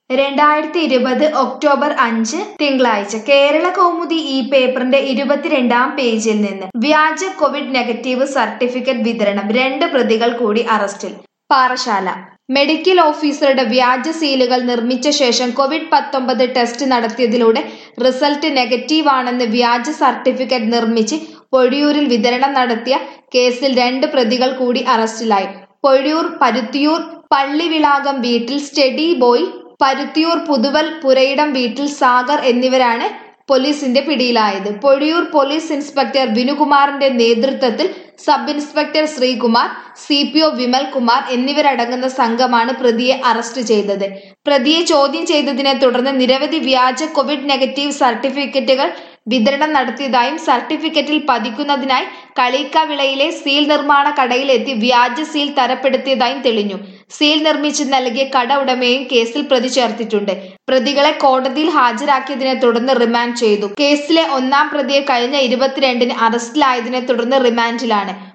രണ്ടായിരത്തി ഇരുപത് ഒക്ടോബർ അഞ്ച് തിങ്കളാഴ്ച കേരള കൗമുദി ഈ പേപ്പറിന്റെ ഇരുപത്തിരണ്ടാം പേജിൽ നിന്ന് വ്യാജ കോവിഡ് നെഗറ്റീവ് സർട്ടിഫിക്കറ്റ് വിതരണം രണ്ട് പ്രതികൾ കൂടി അറസ്റ്റിൽ പാറശാല മെഡിക്കൽ ഓഫീസറുടെ വ്യാജ സീലുകൾ നിർമ്മിച്ച ശേഷം കോവിഡ് പത്തൊമ്പത് ടെസ്റ്റ് നടത്തിയതിലൂടെ റിസൾട്ട് നെഗറ്റീവ് ആണെന്ന് വ്യാജ സർട്ടിഫിക്കറ്റ് നിർമ്മിച്ച് പൊഴിയൂരിൽ വിതരണം നടത്തിയ കേസിൽ രണ്ട് പ്രതികൾ കൂടി അറസ്റ്റിലായി പൊഴിയൂർ പരുത്തിയൂർ പള്ളിവിളാകം വീട്ടിൽ സ്റ്റഡി ബോയ് പരുത്തിയൂർ പുതുവൽ പുരയിടം വീട്ടിൽ സാഗർ എന്നിവരാണ് പോലീസിന്റെ പിടിയിലായത് പൊഴിയൂർ പോലീസ് ഇൻസ്പെക്ടർ വിനുകുമാറിന്റെ നേതൃത്വത്തിൽ sub inspector Sreekumar C P O Vimal Kumar എന്നിവരടങ്ങുന്ന സംഘമാണ് പ്രതിയെ അറസ്റ്റ് ചെയ്തത് പ്രതിയെ ചോദ്യം ചെയ്തതിനെ തുടർന്ന് നിരവധി വ്യാജ കോവിഡ് നെഗറ്റീവ് സർട്ടിഫിക്കറ്റുകൾ വിതരണം നടത്തിയതായും സർട്ടിഫിക്കറ്റിൽ പതിക്കുന്നതിനായി കളീക്കാവിളയിലെ സീൽ നിർമ്മാണ കടയിലെത്തി വ്യാജ സീൽ തരപ്പെടുത്തിയതായും തെളിഞ്ഞു സീൽ നിർമ്മിച്ച് നൽകിയ കട ഉടമയും കേസിൽ പ്രതി ചേർത്തിട്ടുണ്ട് പ്രതികളെ കോടതിയിൽ ഹാജരാക്കിയതിനെ തുടർന്ന് റിമാൻഡ് ചെയ്തു കേസിലെ ഒന്നാം പ്രതിയെ കഴിഞ്ഞ ഇരുപത്തിരണ്ടിന് അറസ്റ്റിലായതിനെ തുടർന്ന് റിമാൻഡിലാണ്